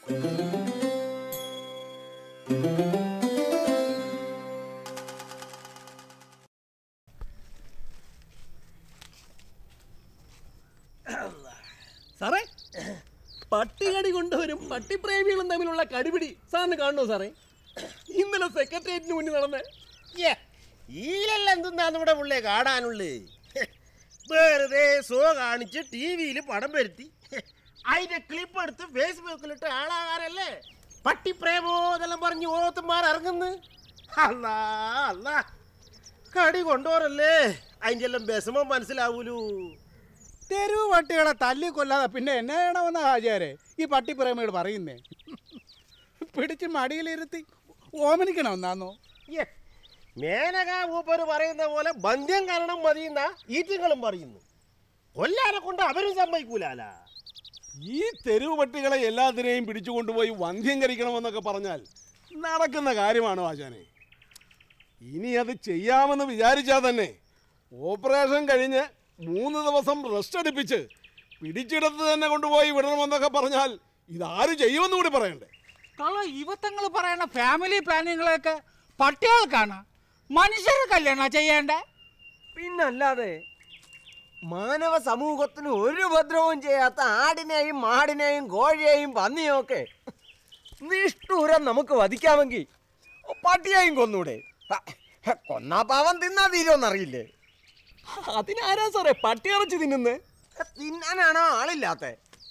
സാറേ പട്ടികടി കൊണ്ടുവരും പട്ടിപ്രേമികളും തമ്മിലുള്ള കടിപിടി സാറിന് കാണണോ സാറേ ഇന്നലെ സെക്രട്ടേറിയറ്റിന് മുന്നിൽ നടന്നേ ഈലെല്ലാം എന്തെന്നാണ് ഇവിടെ പുള്ളിയെ കാണാനുള്ളു വെറുതെ ഷോ കാണിച്ച് ടി വിയിൽ പടം വരുത്തി അതിന്റെ ക്ലിപ്പ് എടുത്ത് ഫേസ്ബുക്കിലിട്ട് ആളാകാരല്ലേ പട്ടിപ്രേമോ എന്നെല്ലാം പറഞ്ഞ് ഓത്തുമാർ ഇറങ്ങുന്നു അല്ലാ അല്ലാ കടി കൊണ്ടോറല്ലേ അതിന്റെ എല്ലാം വിഷമം മനസ്സിലാവൂലൂ തെരുവ് പട്ടികളെ തല്ലിക്കൊല്ലാതെ പിന്നെ എന്നെ വേണമെന്ന ഹാജിയാരെ ഈ പട്ടിപ്രേമികൾ പറയുന്നേ പിടിച്ച് മടിയിലിരുത്തി ഓമനിക്കണമെന്നാന്നോ യ്യേ, മേനക മൂപ്പര് പറയുന്ന പോലെ ബന്ധ്യം കാരണം മതിയെന്ന ഈറ്റിങ്ങളും പറയുന്നു കൊല്ലാനെ കൊണ്ട് അവരും സമ്മതിക്കൂലാല ഈ തെരുവ് പട്ടികളെ എല്ലാത്തിനെയും പിടിച്ചു കൊണ്ടുപോയി വന്ധ്യംകരിക്കണമെന്നൊക്കെ പറഞ്ഞാൽ നടക്കുന്ന കാര്യമാണോ ആശാനെ ഇനി അത് ചെയ്യാമെന്ന് വിചാരിച്ചാൽ തന്നെ ഓപ്പറേഷൻ കഴിഞ്ഞ് മൂന്ന് ദിവസം റെസ്റ്റ് എടുപ്പിച്ച് പിടിച്ചെടുത്ത് തന്നെ കൊണ്ടുപോയി വിടണമെന്നൊക്കെ പറഞ്ഞാൽ ഇതാര് ചെയ്യുമെന്ന് കൂടി പറയണ്ടേ കള്ള യുവത്തങ്ങൾ പറയണ ഫാമിലി പ്ലാനിങ്ങളൊക്കെ പട്ടികൾക്കാണ് മനുഷ്യർ കല്യാണം ചെയ്യേണ്ടേ പിന്നല്ലാതെ മാനവ സമൂഹത്തിന് ഒരു ഉപദ്രവവും ചെയ്യാത്ത ആടിനെയും മാടിനെയും കോഴിയെയും പന്നിയും ഒക്കെ നിഷ്ഠൂരം നമുക്ക് വധിക്കാമെങ്കിൽ പട്ടിയെയും കൊന്നൂടെ ഹ, ഹ, കൊന്നാ പാവം തിന്നാ തീരുമെന്നറിയില്ലേ അതിനാരാ സാറേ പട്ടിയിറച്ചി തിന്നുന്നത് തിന്നാനാണോ ആളില്ലാത്ത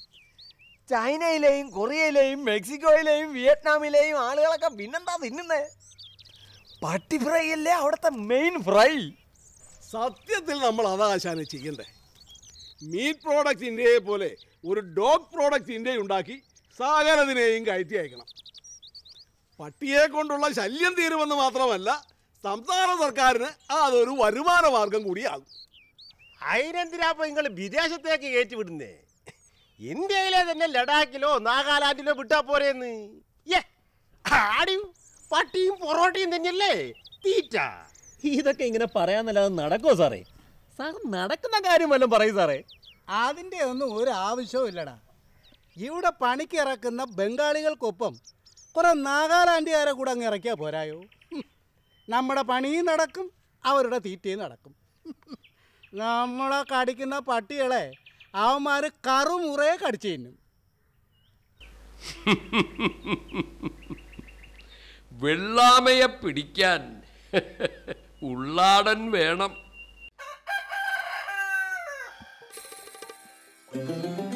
ചൈനയിലെയും കൊറിയയിലെയും മെക്സിക്കോയിലെയും വിയറ്റ്നാമിലെയും ആളുകളൊക്കെ പിന്നെന്താ തിന്നുന്നേ പട്ടി ഫ്രൈ അല്ലേ അവിടുത്തെ മെയിൻ ഫ്രൈ സത്യത്തിൽ നമ്മൾ അതാ ആശാനെ ചെയ്യണ്ടേ മീറ്റ് പ്രോഡക്റ്റ് ഇന്ത്യയെ പോലെ ഒരു ഡോഗ് പ്രോഡക്റ്റ് ഇന്ത്യ ഉണ്ടാക്കി സകലതിനെയും കയറ്റി അയക്കണം പട്ടിയെ കൊണ്ടുള്ള ശല്യം തീരുമെന്ന് മാത്രമല്ല സംസ്ഥാന സർക്കാരിന് അതൊരു വരുമാന മാർഗം കൂടിയാകും അതിനെന്തിനാ ഇപ്പൊ നിങ്ങൾ വിദേശത്തേക്ക് കയറ്റി വിടുന്നേ ഇന്ത്യയിലെ തന്നെ ലഡാക്കിലോ നാഗാലാൻഡിലോ വിട്ടാ പോരേന്ന് യ്യേ, ആടിയും പട്ടിയും പൊറോട്ടയും തന്നെയല്ലേ തീറ്റ ഇതൊക്കെ ഇങ്ങനെ പറയാന്നല്ലാതെ നടക്കോ സാറേ സാർ നടക്കുന്ന കാര്യം വല്ലതും പറയും സാറേ അതിൻ്റെ ഒന്നും ഒരു ആവശ്യവും ഇല്ലടാ ഇവിടെ പണിക്ക് ഇറക്കുന്ന ബംഗാളികൾക്കൊപ്പം കുറെ നാഗാലാൻഡുകാരെ കൂടെ അങ്ങ് ഇറക്കിയാൽ പോരായോ ഹും. നമ്മുടെ പണിയും നടക്കും അവരുടെ തീറ്റയും നടക്കും നമ്മളെ കടിക്കുന്ന പട്ടികളെ അവന്മാർ കറുമുറയെ കടിച്ചു തിന്നും വെള്ളാമയെ പിടിക്കാൻ ഉള്ളാടൻ വേണം